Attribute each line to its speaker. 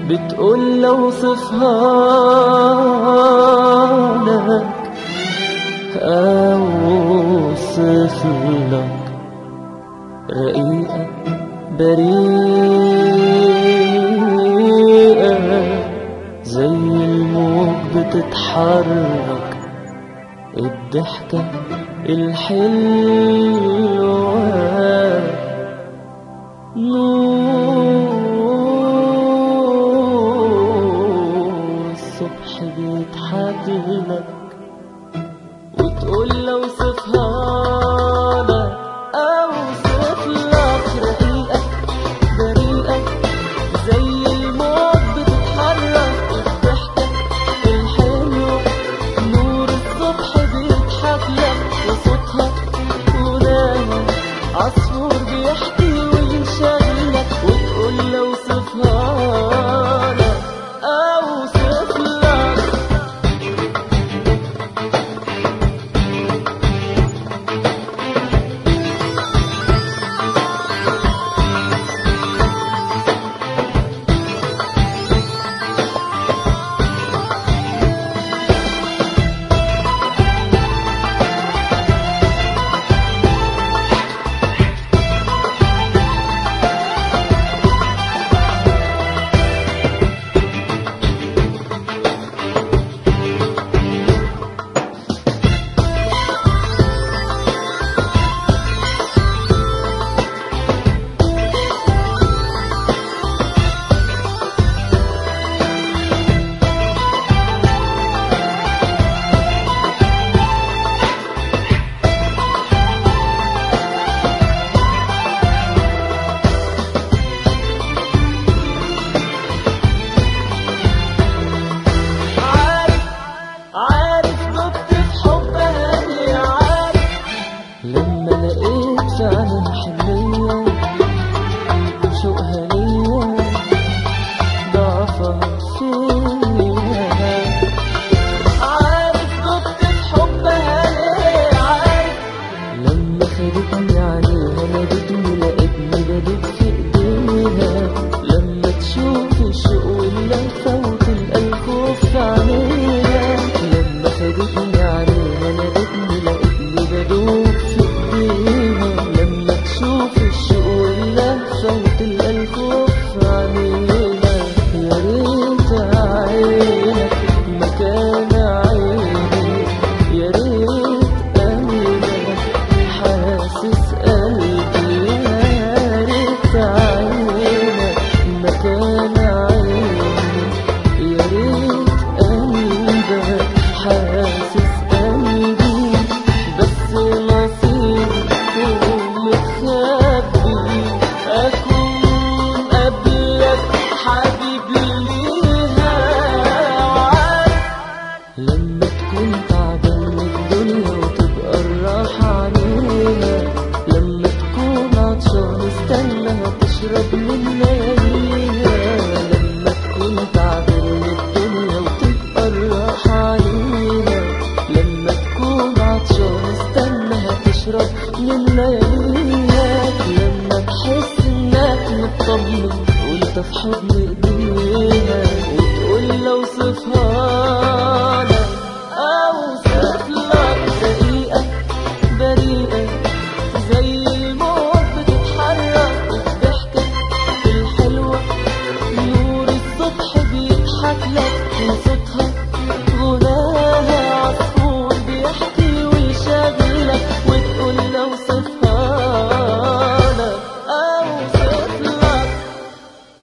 Speaker 1: بتقول لو صفها لك أوصف لك رقيقة بريئة زي الموج بتتحرك الضحكة الحلوة نور الصبح بيضحك لك وتقول لو صفها لك أوصف لك رقيقة بريئة زي الموج بتتحرك الضحكة الحلوة نور الصبح بيضحك لك وصوتها غناها عصفور بيحكي وينشغلك وتقول لو صفها لك أوصف لك عارف عارف دبت في حبها ليه عارف لما لقيت فعلا حنية شوقها ليا ضعفها فيا عارف دبت في حبها ليه عارف لما خدتني عليها نادتني لقيتني بدوب في ايديها لما تشوف الشوق واللهفة وتلقى الخوف في عينيها لما خدتني عليها نادتني لقيتني بدوب في ايديها لما تشوف الشوق واللهفة وتلقى الخوف في عينيها يا ريت عينك مكان عيني يا ريت قلبك حاسس قلبي يا ريت عينك مكان عيني يا ريت قلبك حاسس قلبي بس نصيبي مخبي أكون قبلك حبيب ليها وعارف لما تكون تعبان من الدنيا وتبقى الراحة عليها لما تكون عطشان استنى تشرب من لياليها لما تكون تعبان من الدنيا وتبقى الراحة عليها لما تكون عطشان استنى تشرب من لياليها لما تحس انك مطمن وانت في حضن ايديها وتقول لو صفها لك اوصف لك رقيقة بريئة زي الموت بتتحرك الضحكة الحلوة نور الصبح بيضحك لك وصوتها غناها عصفور بيحكي ويشغلك وتقول لو صفها